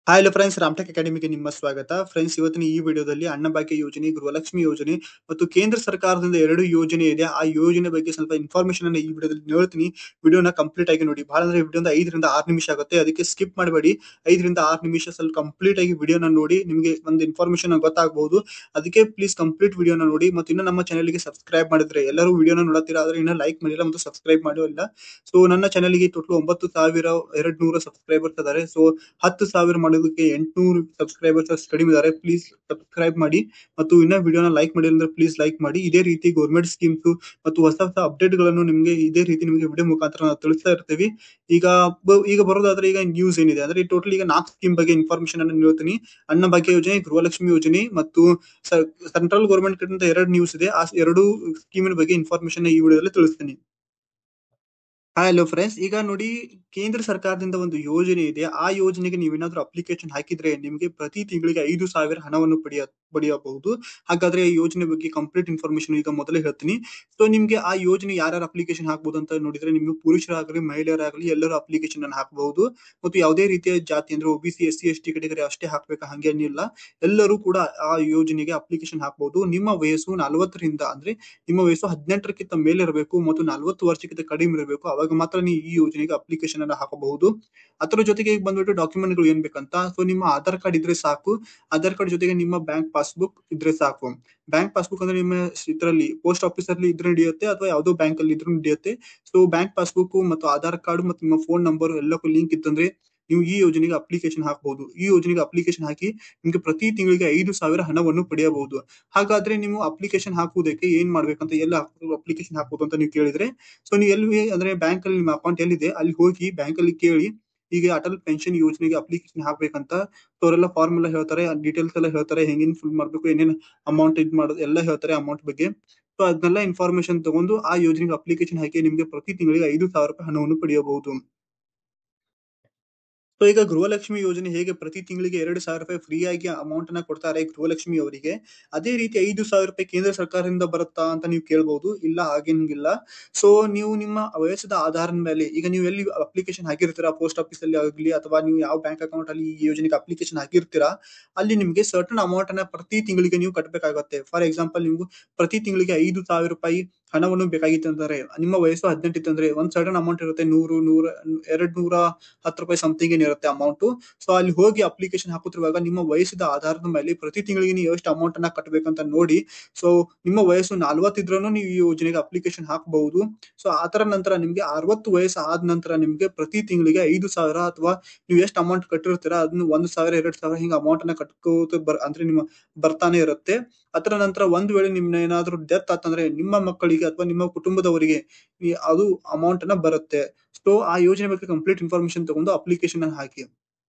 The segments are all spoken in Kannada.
ಹಾಯ್ ಹಲೋ ಫ್ರೆಂಡ್ಸ್ ರಾಮ್ಟೆಕ್ ಅಕಾಡೆಮಿಗೆ ನಿಮ್ಮ ಸ್ವಾಗತ ಫ್ರೆಂಡ್ಸ್ ಇವತ್ತಿನ ಈ ವಿಡಿಯೋದಲ್ಲಿ ಅನ್ನಭಾಗ್ಯ ಯೋಜನೆ ಗೃಹಲಕ್ಷ್ಮಿ ಯೋಜನೆ ಮತ್ತು ಕೇಂದ್ರ ಸರ್ಕಾರದಿಂದ ಎರಡು ಯೋಜನೆ ಇದೆ ಆ ಯೋಜನೆ ಬಗ್ಗೆ ಸ್ವಲ್ಪ ಇನ್ಫಾರ್ಮೇಶನ್ ಅನ್ನ ಈ ವಿಡಿಯೋದಲ್ಲಿ ಹೇಳ್ತೀನಿ ವಿಡಿಯೋನ ಕಂಪ್ಲೀಟ್ ಆಗಿ ನೋಡಿ ಬಹಳ ಅಂದ್ರೆ ವಿಡಿಯೋದ ಐದರಿಂದ ಆರು ನಿಮಿಷ ಆಗುತ್ತೆ ಅದಕ್ಕೆ ಸ್ಕಿಪ್ ಮಾಡಬೇಡಿ ಐದರಿಂದ ಆರು ನಿಮಿಷ ಸ್ವಲ್ಪ ಕಂಪ್ಲೀಟ್ ಆಗಿ ವಿಡಿಯೋನ ನೋಡಿ ನಿಮಗೆ ಒಂದು ಇನ್ಫಾರ್ಮೇಶನ್ ಗೊತ್ತಾಗಬಹುದು ಅದಕ್ಕೆ ಪ್ಲೀಸ್ ಕಂಪ್ಲೀಟ್ ವಿಡಿಯೋನ ನೋಡಿ ಮತ್ತು ಇನ್ನು ನಮ್ಮ ಚಾನಲ್ಗೆ ಸಬ್ಸ್ಕ್ರೈಬ್ ಮಾಡಿದ್ರೆ ಎಲ್ಲರೂ ವಿಡಿಯೋನ ನೋಡುತ್ತೀರಾ ಆದ್ರೆ ಇನ್ನ ಲೈಕ್ ಮಾಡಿಲ್ಲ ಮತ್ತು ಸಬ್ಸ್ಕ್ರೈಬ್ ಮಾಡಿಲ್ಲ ಸೊ ನನ್ನ ಚಾನಲ್ಗೆ ಟೋಟಲ್ ಒಂಬತ್ತು ಸಾವಿರ ಎರಡ್ ನೂರ ಸಬ್ಸ್ಕ್ರೈಬರ್ಸ್ ಇದ್ದಾರೆ ಸೊ ಹತ್ತು ಸಾವಿರ ಮಾಡೋದಕ್ಕೆ ಎಂಟುನೂರು ಸಬ್ಸ್ಕ್ರೈಬರ್ಸ್ ಅಷ್ಟು ಕಡಿಮೆ ಇದ್ದಾರೆ ಪ್ಲೀಸ್ ಸಬ್ಸ್ಕ್ರೈಬ್ ಮಾಡಿ ಮತ್ತು ಇನ್ನ ವಿಡಿಯೋನ ಲೈಕ್ ಮಾಡಿಲ್ಲ ಅಂದ್ರೆ ಪ್ಲೀಸ್ ಲೈಕ್ ಮಾಡಿ ಇದೇ ರೀತಿ ಗೌರ್ಮೆಂಟ್ ಸ್ಕೀಮ್ಸ್ ಮತ್ತು ಹೊಸ ಹೊಸ ಅಪ್ಡೇಟ್ ಗಳನ್ನು ನಿಮಗೆ ಇದೇ ರೀತಿ ನಿಮಗೆ ವಿಡಿಯೋ ಮುಖಾಂತರ ನಾವು ತಿಳಿಸ್ತಾ ಇರ್ತೀವಿ ಈಗ ಬ- ಈಗ ಬರೋದಾದ್ರೆ ಈಗ ನ್ಯೂಸ್ ಏನಿದೆ ಅಂದ್ರೆ ಟೋಟಲ್ ಈಗ ನಾಲ್ಕು ಸ್ಕೀಮ್ ಬಗ್ಗೆ ಇನ್ಫಾರ್ಮೇಶನ್ ಅನ್ನು ನೀಡ್ತೀನಿ ಅನ್ನ ಭಾಗ್ಯ ಯೋಜನೆ ಗೃಹಲಕ್ಷ್ಮಿ ಯೋಜನೆ ಮತ್ತು ಸೆಂಟ್ರಲ್ ಗೌರ್ಮೆಂಟ್ ಕಡೆಯಿಂದ ಎರಡು ನ್ಯೂಸ್ ಇದೆ ಆ ಎರಡು ಸ್ಕೀಮಿನ ಬಗ್ಗೆ ಇನ್ಫಾರ್ಮೇಶನ್ ಈ ವಿಡಿಯೋದಲ್ಲಿ ತಿಳಿಸ್ತೀನಿ ಹಾಯ್ ಹಲೋ ಫ್ರೆಂಡ್ಸ್ ಈಗ ನೋಡಿ ಕೇಂದ್ರ ಸರ್ಕಾರದಿಂದ ಒಂದು ಯೋಜನೆ ಇದೆ ಆ ಯೋಜನೆಗೆ ನೀವೇನಾದ್ರೂ ಅಪ್ಲಿಕೇಶನ್ ಹಾಕಿದ್ರೆ ನಿಮಗೆ ಪ್ರತಿ ತಿಂಗಳಿಗೆ ಐದು ಸಾವಿರ ಹಣವನ್ನು ಪಡೆಯ ಪಡೆಯಬಹುದು ಹಾಗಾದ್ರೆ ಈ ಯೋಜನೆ ಬಗ್ಗೆ ಕಂಪ್ಲೀಟ್ ಇನ್ಫಾರ್ಮೇಶನ್ ಈಗ ಮೊದಲೇ ಹೇಳ್ತೀನಿ ಸೊ ನಿಮ್ಗೆ ಆ ಯೋಜನೆ ಯಾರ್ಯಾರು ಅಪ್ಲಿಕೇಶನ್ ಹಾಕಬಹುದು ಅಂತ ನೋಡಿದ್ರೆ ನಿಮ್ಗೆ ಪುರುಷರಾಗಲಿ ಮಹಿಳೆಯರಾಗಲಿ ಎಲ್ಲರೂ ಅಪ್ಲಿಕೇಶನ್ ಅನ್ನು ಹಾಕಬಹುದು ಮತ್ತು ಯಾವುದೇ ರೀತಿಯ ಜಾತಿ ಅಂದ್ರೆ OBC S C S T category ಅಷ್ಟೇ ಹಾಕ್ಬೇಕು ಹಂಗೇನಿಲ್ಲ ಎಲ್ಲರೂ ಕೂಡ ಆ ಯೋಜನೆಗೆ ಅಪ್ಲಿಕೇಶನ್ ಹಾಕಬಹುದು ನಿಮ್ಮ ವಯಸ್ಸು ನಲವತ್ತರಿಂದ ಅಂದ್ರೆ ನಿಮ್ಮ ವಯಸ್ಸು ಹದಿನೆಂಟರಕ್ಕಿಂತ ಮೇಲೆ ಇರಬೇಕು ಮತ್ತು ನಲವತ್ತು ವರ್ಷಕ್ಕಿಂತ ಕಡಿಮೆ ಇರಬೇಕು ಅವಾಗ ಮಾತ್ರ ನೀವು ಈ ಯೋಜನೆಗೆ ಅಪ್ಲಿಕೇಶನ್ ಅನ್ನು ಹಾಕಬಹುದು ಅದರ ಜೊತೆಗೆ ಈಗ ಬಂದ್ಬಿಟ್ಟು ಡಾಕ್ಯುಮೆಂಟ್ ಗಳು ಏನ್ ಬೇಕಂತ ಸೊ ನಿಮ್ಮ ಆಧಾರ್ ಕಾರ್ಡ್ ಇದ್ರೆ ಸಾಕು ಆಧಾರ್ ಕಾರ್ಡ್ ಜೊತೆಗೆ ನಿಮ್ಮ ಬ್ಯಾಂಕ್ ಪಾಸ್ಬುಕ್ ಇದ್ರೆ ಸಾಕು ಬ್ಯಾಂಕ್ ಪಾಸ್ಬುಕ್ ಅಂದ್ರೆ ನಿಮ್ಮ ಇದರಲ್ಲಿ ಪೋಸ್ಟ್ ಆಫೀಸ್ ಅಲ್ಲಿ ಇದ್ರೆ ನಡೆಯುತ್ತೆ ಅಥವಾ ಯಾವುದೋ ಬ್ಯಾಂಕ್ ಅಲ್ಲಿ ಇದ್ರೂ ನಡೆಯುತ್ತೆ ಸೊ ಬ್ಯಾಂಕ್ ಪಾಸ್ಬುಕ್ ಮತ್ತು ಆಧಾರ್ ಕಾರ್ಡ್ ಮತ್ತು ನಿಮ್ಮ ಫೋನ್ ನಂಬರ್ ಎಲ್ಲಕ್ಕೂ ಲಿಂಕ್ ಇತ್ತಂದ್ರೆ ನೀವು ಈ ಯೋಜನೆಗೆ ಅಪ್ಲಿಕೇಶನ್ ಹಾಕಬಹುದು ಈ ಯೋಜನೆಗೆ ಅಪ್ಲಿಕೇಶನ್ ಹಾಕಿ ನಿಮಗೆ ಪ್ರತಿ ತಿಂಗಳಿಗೆ ಐದು ಸಾವಿರ ಹಣವನ್ನು ಪಡೆಯಬಹುದು ಹಾಗಾದ್ರೆ ನೀವು ಅಪ್ಲಿಕೇಶನ್ ಹಾಕುವುದಕ್ಕೆ ಏನ್ ಮಾಡ್ಬೇಕಂತ ಎಲ್ಲ ಅಪ್ಲಿಕೇಶನ್ ಹಾಕಬಹುದು ಅಂತ ನೀವು ಕೇಳಿದ್ರೆ ಸೊ ನೀವು ಎಲ್ಲಿ ಅಂದ್ರೆ ಬ್ಯಾಂಕ್ ಅಲ್ಲಿ ನಿಮ್ಮ ಅಕೌಂಟ್ ಎಲ್ಲಿದೆ ಅಲ್ಲಿ ಹೋಗಿ ಬ್ಯಾಂಕ್ ಅಲ್ಲಿ ಕೇಳಿ ಈಗ ಅಟಲ್ ಪೆನ್ಷನ್ ಯೋಜನೆಗೆ ಅಪ್ಲಿಕೇಶನ್ ಹಾಕ್ಬೇಕಂತ ಸೊ ಅವರೆಲ್ಲ ಫಾರ್ಮ್ ಎಲ್ಲ ಹೇಳ್ತಾರೆ ಡೀಟೇಲ್ಸ್ ಎಲ್ಲ ಹೇಳ್ತಾರೆ ಹೆಂಗಿನ್ ಫಿಲ್ ಮಾಡ್ಬೇಕು ಏನೇನ್ ಅಮೌಂಟ್ ಇದ್ ಮಾಡೋದು ಎಲ್ಲ ಹೇಳ್ತಾರೆ ಅಮೌಂಟ್ ಬಗ್ಗೆ ಸೊ ಅದನ್ನೆಲ್ಲ ಇನ್ಫಾರ್ಮೇಶನ್ ತಗೊಂಡು ಆ ಯೋಜನೆಗೆ ಅಪ್ಲಿಕೇಶನ್ ಹಾಕಿ ನಿಮಗೆ ಪ್ರತಿ ತಿಂಗಳಿಗೆ ಐದು ಸಾವಿರ ರೂಪಾಯಿ ಹಣವನ್ನು ಪಡೆಯಬಹುದು ಸೊ ಈಗ ಗೃಹಲಕ್ಷ್ಮಿ ಯೋಜನೆ ಹೇಗೆ ಪ್ರತಿ ತಿಂಗಳಿಗೆ ಎರಡು ಸಾವಿರ ರೂಪಾಯಿ ಫ್ರೀ ಆಗಿ ಅಮೌಂಟ್ ಅನ್ನ ಕೊಡ್ತಾರೆ ಗೃಹಲಕ್ಷ್ಮಿ ಅವರಿಗೆ ಅದೇ ರೀತಿ ಐದು ಸಾವಿರ ರೂಪಾಯಿ ಕೇಂದ್ರ ಸರ್ಕಾರದಿಂದ ಬರುತ್ತಾ ಅಂತ ನೀವು ಕೇಳ್ಬಹುದು ಇಲ್ಲ ಹಾಗೇನಿಲ್ಲ ಸೊ ನೀವು ನಿಮ್ಮ ವಯಸ್ಸದ ಆಧಾರದ ಮೇಲೆ ಈಗ ನೀವು ಎಲ್ಲಿ ಅಪ್ಲಿಕೇಶನ್ ಹಾಕಿರ್ತೀರಾ ಪೋಸ್ಟ್ ಆಫೀಸ್ ಅಲ್ಲಿ ಆಗಲಿ ಅಥವಾ ನೀವು ಯಾವ ಬ್ಯಾಂಕ್ ಅಕೌಂಟ್ ಅಲ್ಲಿ ಈ ಯೋಜನೆಗೆ ಅಪ್ಲಿಕೇಶನ್ ಹಾಕಿರ್ತೀರಾ ಅಲ್ಲಿ ನಿಮಗೆ ಸರ್ಟನ್ ಅಮೌಂಟ್ ಅನ್ನ ಪ್ರತಿ ತಿಂಗಳಿಗೆ ನೀವು ಕಟ್ಟಬೇಕಾಗುತ್ತೆ ಫಾರ್ ಎಕ್ಸಾಂಪಲ್ ನೀವು ಪ್ರತಿ ತಿಂಗಳಿಗೆ ಐದು ಸಾವಿರ ರೂಪಾಯಿ ಹಣವನ್ನು ಬೇಕಾಗಿತ್ತು ಅಂದ್ರೆ ನಿಮ್ಮ ವಯಸ್ಸು ಹದಿನೆಂಟು ಇತ್ತಂದ್ರೆ ಒಂದ್ ಸರ್ಟನ್ ಅಮೌಂಟ್ ಇರುತ್ತೆ ನೂರು ನೂರ ಎರಡ್ ನೂರ ಹತ್ತು ರೂಪಾಯಿ ಸಮಥಿಂಗ್ ಏನಿರುತ್ತೆ ಅಮೌಂಟ್ ಸೊ ಅಲ್ಲಿ ಹೋಗಿ ಅಪ್ಲಿಕೇಶನ್ ಹಾಕುತ್ತಿರುವಾಗ ನಿಮ್ಮ ವಯಸ್ಸಿದ ಆಧಾರದ ಮೇಲೆ ಪ್ರತಿ ತಿಂಗಳಿಗೆ ನೀವು ಎಷ್ಟು ಅಮೌಂಟ್ ಅನ್ನ ಕಟ್ಟಬೇಕಂತ ನೋಡಿ ಸೊ ನಿಮ್ಮ ವಯಸ್ಸು ನಲ್ವತ್ತಿದ್ರೂ ನೀವು ಈ ಯೋಜನೆಗೆ ಅಪ್ಲಿಕೇಶನ್ ಹಾಕಬಹುದು ಸೊ ಆತರ ನಂತರ ನಿಮ್ಗೆ ಅರವತ್ತು ವಯಸ್ಸು ಆದ ನಂತರ ನಿಮ್ಗೆ ಪ್ರತಿ ತಿಂಗಳಿಗೆ ಐದು ಸಾವಿರ ಅಥವಾ ನೀವು ಎಷ್ಟು ಅಮೌಂಟ್ ಕಟ್ಟಿರ್ತೀರಾ ಅದನ್ನ ಒಂದು ಸಾವಿರ ಎರಡ್ ಸಾವಿರ ಹಿಂಗ ಅಮೌಂಟ್ ಅನ್ನ ಕಟ್ಕೋತ ಬರ್ ಅಂದ್ರೆ ನಿಮ್ಮ ಬರ್ತಾನೆ ಇರುತ್ತೆ ಅದರ ನಂತರ ಒಂದ್ ವೇಳೆ ನಿಮ್ನ ಏನಾದ್ರೂ ಡೆತ್ ಆತಂದ್ರೆ ನಿಮ್ಮ ಮಕ್ಕಳಿಗೆ ಅಥವಾ ನಿಮ್ಮ ಕುಟುಂಬದವರಿಗೆ ಈ ಅದು ಅಮೌಂಟ್ ಅನ್ನ ಬರುತ್ತೆ ಸೊ ಆ ಯೋಜನೆ ಬಗ್ಗೆ ಕಂಪ್ಲೀಟ್ ಇನ್ಫಾರ್ಮೇಶನ್ ತಗೊಂಡು ಅಪ್ಲಿಕೇಶನ್ ಅನ್ನು ಹಾಕಿ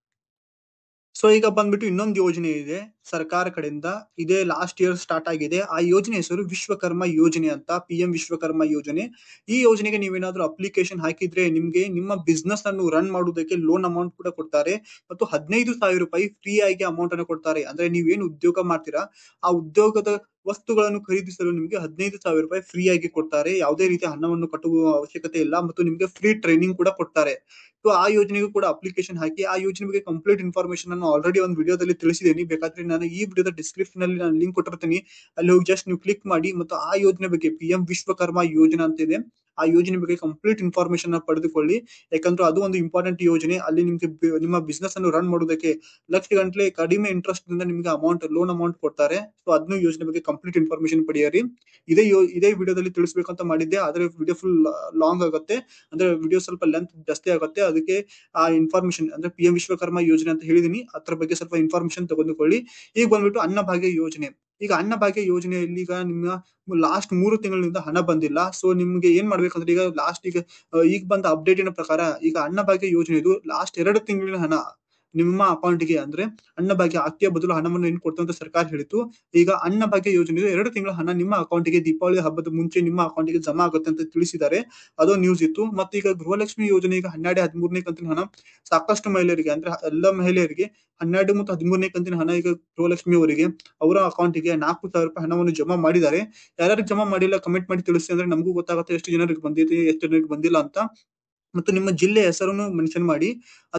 ಸೊ ಈಗ ಬಂದ್ಬಿಟ್ಟು ಇನ್ನೊಂದು ಯೋಜನೆ ಇದೆ ಸರ್ಕಾರ ಕಡೆಯಿಂದ ಇದೇ ಲಾಸ್ಟ್ ಇಯರ್ ಸ್ಟಾರ್ಟ್ ಆಗಿದೆ ಆ ಯೋಜನೆ ಹೆಸರು ವಿಶ್ವಕರ್ಮ ಯೋಜನೆ ಅಂತ ಪಿ ಎಂ ವಿಶ್ವಕರ್ಮ ಯೋಜನೆ ಈ ಯೋಜನೆಗೆ ನೀವೇನಾದ್ರೂ ಅಪ್ಲಿಕೇಶನ್ ಹಾಕಿದ್ರೆ ನಿಮ್ಗೆ ನಿಮ್ಮ ಬಿಸ್ನೆಸ್ ಅನ್ನು ರನ್ ಮಾಡುವುದಕ್ಕೆ ಲೋನ್ ಅಮೌಂಟ್ ಕೂಡ ಕೊಡ್ತಾರೆ ಮತ್ತು ಹದಿನೈದು ಸಾವಿರ ರೂಪಾಯಿ ಫ್ರೀ ಆಗಿ ಅಮೌಂಟ್ ಅನ್ನು ಕೊಡ್ತಾರೆ ಅಂದ್ರೆ ನೀವೇನು ಉದ್ಯೋಗ ಮಾಡ್ತೀರಾ ಆ ಉದ್ಯೋಗದ ವಸ್ತುಗಳನ್ನು ಖರೀದಿಸಲು ನಿಮಗೆ ಹದಿನೈದು ಸಾವಿರ ರೂಪಾಯಿ ಫ್ರೀ ಆಗಿ ಕೊಡ್ತಾರೆ ಯಾವುದೇ ರೀತಿಯ ಹಣವನ್ನು ಕಟ್ಟುವ ಅವಶ್ಯಕತೆ ಇಲ್ಲ ಮತ್ತು ನಿಮಗೆ ಫ್ರೀ ಟ್ರೈನಿಂಗ್ ಕೂಡ ಕೊಡ್ತಾರೆ ಸೊ ಆ ಯೋಜನೆಗೂ ಕೂಡ ಅಪ್ಲಿಕೇಶನ್ ಹಾಕಿ ಆ ಯೋಜನೆ ಬಗ್ಗೆ ಕಂಪ್ಲೀಟ್ ಇನ್ಫಾರ್ಮೇಶನ್ ನಾನು ಆಲ್ರೆಡಿ ಒಂದು ವಿಡಿಯೋದಲ್ಲಿ ತಿಳಿಸಿದ್ದೀನಿ ಬೇಕಾದ್ರೆ ನಾನು ಈ ವಿಡಿಯೋದ ಡಿಸ್ಕ್ರಿಪ್ಷನ್ ಅಲ್ಲಿ ನಾನು ಲಿಂಕ್ ಕೊಟ್ಟಿರ್ತೀನಿ ಅಲ್ಲಿ ಹೋಗಿ ಜಸ್ಟ್ ನೀವು ಕ್ಲಿಕ್ ಮಾಡಿ ಮತ್ತು ಆ ಯೋಜನೆ ಬಗ್ಗೆ ಪಿ ಎಂ ವಿಶ್ವಕರ್ಮ ಯೋಜನೆ ಅಂತ ಇದೆ ಆ ಯೋಜನೆ ಬಗ್ಗೆ ಕಂಪ್ಲೀಟ್ ಇನ್ಫಾರ್ಮೇಶನ್ ಪಡೆದುಕೊಳ್ಳಿ ಯಾಕಂದ್ರೆ ಅದು ಒಂದು ಇಂಪಾರ್ಟೆಂಟ್ ಯೋಜನೆ ಅಲ್ಲಿ ನಿಮ್ಗೆ ಬಿ- ನಿಮ್ಮ ಬಿಸ್ನೆಸ್ ಅನ್ನು ರನ್ ಮಾಡೋದಕ್ಕೆ ಲಕ್ಷ ಗಂಟ್ಲೆ ಕಡಿಮೆ ಇಂಟ್ರೆಸ್ಟ್ ಇಂದ ನಿಮ್ಗೆ ಅಮೌಂಟ್ ಲೋನ್ ಅಮೌಂಟ್ ಕೊಡ್ತಾರೆ ಸೊ ಅದನ್ನು ಯೋಜನೆ ಬಗ್ಗೆ ಕಂಪ್ಲೀಟ್ ಇನ್ಫಾರ್ಮೇಶನ್ ಪಡೆಯಿರಿ ಇದೇ ಯೋ- ಇದೇ ವಿಡಿಯೋದಲ್ಲಿ ತಿಳಿಸ್ಬೇಕಂತ ಮಾಡಿದ್ದೆ ಆದ್ರೆ ವಿಡಿಯೋ ಫುಲ್ ಲಾಂಗ್ ಆಗುತ್ತೆ ಅಂದ್ರೆ ವಿಡಿಯೋ ಸ್ವಲ್ಪ ಲೆಂತ್ ಜಾಸ್ತಿ ಆಗುತ್ತೆ ಅದಕ್ಕೆ ಆ ಇನ್ಫಾರ್ಮೇಶನ್ ಅಂದ್ರೆ ಪಿ ಎಂ ವಿಶ್ವಕರ್ಮ ಯೋಜನೆ ಅಂತ ಹೇಳಿದೀನಿ ಅದ್ರ ಬಗ್ಗೆ ಸ್ವಲ್ಪ ಇನ್ಫಾರ್ಮೇಶನ್ ತಗೊಂಡುಕೊಳ್ಳಿ ಈಗ ಬಂದ್ಬಿಟ್ಟು ಅನ್ನಭಾಗ್ಯ ಯೋಜನೆ ಈಗ ಅನ್ನಭಾಗ್ಯ ಯೋಜನೆಯಲ್ಲಿ ಈಗ ನಿಮ್ಮ ಲಾಸ್ಟ್ ಮೂರು ತಿಂಗಳಿಂದ ಹಣ ಬಂದಿಲ್ಲ ಸೊ ನಿಮ್ಗೆ ಏನ್ ಮಾಡ್ಬೇಕಂದ್ರೆ ಈಗ ಲಾಸ್ಟ್ ಈಗ ಆ, ಈಗ ಬಂದ ಅಪ್ಡೇಟಿನ ಪ್ರಕಾರ ಈಗ ಅನ್ನಭಾಗ್ಯ ಯೋಜನೆ ಇದು ಲಾಸ್ಟ್ ಎರಡು ತಿಂಗಳಿನ ಹಣ ನಿಮ್ಮ ಅಕೌಂಟ್ಗೆ ಅಂದ್ರೆ ಅನ್ನಭಾಗ್ಯ ಅಕ್ಕಿಯ ಬದಲು ಹಣವನ್ನು ಏನ್ ಕೊಡ್ತು ಅಂತ ಸರ್ಕಾರ ಹೇಳಿತು ಈಗ ಅನ್ನಭಾಗ್ಯ ಯೋಜನೆ ಎರಡು ತಿಂಗಳ ಹಣ ನಿಮ್ಮ ಅಕೌಂಟ್ಗೆ ದೀಪಾವಳಿ ಹಬ್ಬದ ಮುಂಚೆ ನಿಮ್ಮ ಅಕೌಂಟ್ಗೆ ಜಮಾ ಆಗುತ್ತೆ ಅಂತ ತಿಳಿಸಿದ್ದಾರೆ ಅದು ನ್ಯೂಸ್ ಇತ್ತು ಮತ್ತೆ ಈಗ ಗೃಹಲಕ್ಷ್ಮಿ ಯೋಜನೆ ಈಗ ಹನ್ನೆರಡು ಹದಿಮೂರನೇ ಕಂತಿನ ಹಣ ಸಾಕಷ್ಟು ಮಹಿಳೆಯರಿಗೆ ಅಂದ್ರೆ ಎಲ್ಲ ಮಹಿಳೆಯರಿಗೆ ಹನ್ನೆರಡು ಮತ್ತು ಹದಿಮೂರನೇ ಕಂತಿನ ಹಣ ಈಗ ಗೃಹಲಕ್ಷ್ಮಿ ಅವರಿಗೆ ಅವರ ಅಕೌಂಟ್ಗೆ ನಾಲ್ಕು ಸಾವಿರ ರೂಪಾಯಿ ಹಣವನ್ನು ಜಮಾ ಮಾಡಿದ್ದಾರೆ ಯಾರ್ಯಾರಿಗೆ ಜಮಾ ಮಾಡಿಲ್ಲ ಕಮೆಂಟ್ ಮಾಡಿ ತಿಳಿಸಿ ಅಂದ್ರೆ ನಮಗೂ ಗೊತ್ತಾಗುತ್ತೆ ಎಷ್ಟು ಜನರಿಗೆ ಬಂದಿದೆ ಎಷ್ಟು ಜನರಿಗೆ ಬಂದಿಲ್ಲ ಅಂತ ಮತ್ತು ನಿಮ್ಮ ಜಿಲ್ಲೆ ಹೆಸರನ್ನು ಮೆನ್ಷನ್ ಮಾಡಿ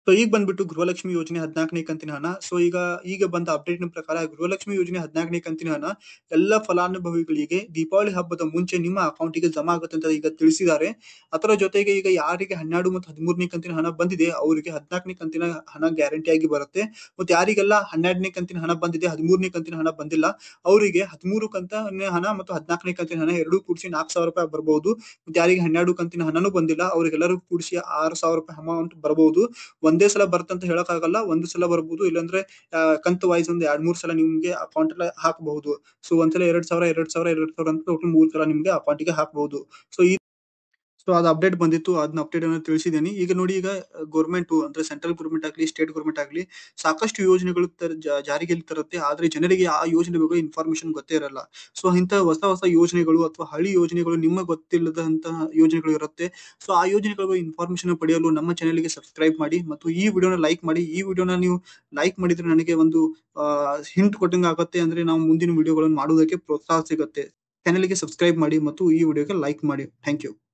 ಸೊ ಈಗ ಬಂದ್ಬಿಟ್ಟು ಗೃಹಲಕ್ಷ್ಮಿ ಯೋಜನೆ ಹದಿನಾಲ್ಕನೇ ಕಂತಿನ ಹಣ ಸೊ ಈಗ ಈಗ ಬಂದ ಅಪ್ಡೇಟ್ ಪ್ರಕಾರ ಗೃಹಲಕ್ಷ್ಮಿ ಯೋಜನೆ ಹದಿನಾಲ್ಕನೇ ಕಂತಿನ ಹಣ ಎಲ್ಲ ಫಲಾನುಭವಿಗಳಿಗೆ ದೀಪಾವಳಿ ಹಬ್ಬದ ಮುಂಚೆ ನಿಮ್ಮ ಅಕೌಂಟಿಗೆ ಜಮಾ ಆಗುತ್ತೆ ಅಂತ ಈಗ ತಿಳಿಸಿದ್ದಾರೆ ಅದರ ಜೊತೆಗೆ ಈಗ ಯಾರಿಗೆ ಹನ್ನೆರಡು ಮತ್ತು ಹದಿಮೂರನೇ ಕಂತಿನ ಹಣ ಬಂದಿದೆ ಅವರಿಗೆ ಹದಿನಾಲ್ಕನೇ ಕಂತಿನ ಹಣ ಗ್ಯಾರಂಟಿ ಆಗಿ ಬರುತ್ತೆ ಮತ್ತೆ ಯಾರಿಗೆಲ್ಲ ಹನ್ನೆರಡನೇ ಕಂತಿನ ಹಣ ಬಂದಿದೆ ಹದಿಮೂರನೇ ಕಂತಿನ ಹಣ ಬಂದಿಲ್ಲ ಅವರಿಗೆ ಹದಿಮೂರು ಕಂತಿನ ಹಣ ಮತ್ತು ಹದಿನಾಲ್ಕನೇ ಕಂತಿನ ಹಣ ಎರಡೂ ಕೂಡಿಸಿ ನಾಲ್ಕು ಸಾವಿರ ರೂಪಾಯಿ ಬರಬಹುದು ಮತ್ತೆ ಯಾರಿಗೆ ಹನ್ನೆರಡು ಕಂತಿನ ಹಣನೂ ಬಂದಿಲ್ಲ ಅವರಿಗೆಲ್ಲರೂ ಕೂಡಿಸಿ ಆರು ಸಾವಿರ ರೂಪಾಯಿ ಅಮೌಂಟ್ ಬರಬಹುದು ಒಂದೇ ಸಲ ಬರ್ತಂತ ಹೇಳಕ್ಕಾಗಲ್ಲ ಒಂದು ಸಲ ಬರ್ಬೋದು ಇಲ್ಲಾಂದ್ರೆ ಆ, ಕಂತು ವೈಸ್ ಒಂದು ಎರಡ್ ಮೂರ್ ಸಲ ನಿಮ್ಗೆ ಅಕೌಂಟ್ ಎಲ್ಲ ಹಾಕಬಹುದು ಸೊ ಒಂದ್ಸಲ ಎರಡ್ ಸಾವಿರ ಎರಡ್ ಸಾವಿರ ಎರಡ್ ಸಾವಿರ ಅಂತ ಟೋಟಲ್ ಮೂರ್ ಸಲ ನಿಮ್ಗೆ ಅಕೌಂಟಿಗೆ ಹಾಕಬಹುದು ಸೊ ಈ ಸೊ ಅದು ಅಪ್ಡೇಟ್ ಬಂದಿತ್ತು ಅದನ್ನ ಅಪ್ಡೇಟ್ ಅನ್ನು ತಿಳಿಸಿದ್ದೀನಿ ಈಗ ನೋಡಿ ಈಗ ಗೌರ್ಮೆಂಟ್ ಅಂದ್ರೆ ಸೆಂಟ್ರಲ್ ಗೌರ್ಮೆಂಟ್ ಆಗಲಿ ಸ್ಟೇಟ್ ಗೌರ್ಮೆಂಟ್ ಆಗಲಿ ಸಾಕಷ್ಟು ಯೋಜನೆಗಳು ತರ- ಜಾ- ಜಾರಿಗೆ ತರುತ್ತೆ ಆದ್ರೆ ಜನರಿಗೆ ಆ ಯೋಜನೆ ಬಗ್ಗೆ ಇನ್ಫಾರ್ಮೇಶನ್ ಗೊತ್ತೇ ಇರಲ್ಲ ಸೊ ಇಂಥ ಹೊಸ ಹೊಸ ಯೋಜನೆಗಳು ಅಥವಾ ಹಳಿ ಯೋಜನೆಗಳು ನಿಮಗೆ ಗೊತ್ತಿಲ್ಲದಂತಹ ಯೋಜನೆಗಳು ಇರುತ್ತೆ ಸೊ ಆ ಯೋಜನೆಗಳ ಬಗ್ಗೆ ಇನ್ಫಾರ್ಮೇಶನ್ ಪಡೆಯಲು ನಮ್ಮ ಚಾನೆಲ್ಗೆ ಸಬ್ಸ್ಕ್ರೈಬ್ ಮಾಡಿ ಮತ್ತು ಈ ವಿಡಿಯೋನ ಲೈಕ್ ಮಾಡಿ ಈ ವಿಡಿಯೋನ ನೀವು ಲೈಕ್ ಮಾಡಿದ್ರೆ ನನಗೆ ಒಂದು ಹಿಂಟ್ ಕೊಟ್ಟಂಗೆ ಆಗುತ್ತೆ ಅಂದ್ರೆ ನಾವು ಮುಂದಿನ ವಿಡಿಯೋಗಳನ್ನು ಮಾಡುವುದಕ್ಕೆ ಪ್ರೋತ್ಸಾಹ ಸಿಗುತ್ತೆ ಚಾನೆಲ್ಗೆ ಸಬ್ಸ್ಕ್ರೈಬ್ ಮಾಡಿ ಮತ್ತು ಈ ವಿಡಿಯೋಗೆ ಲೈಕ್ ಮಾಡಿ ಥ್ಯಾಂಕ್ ಯು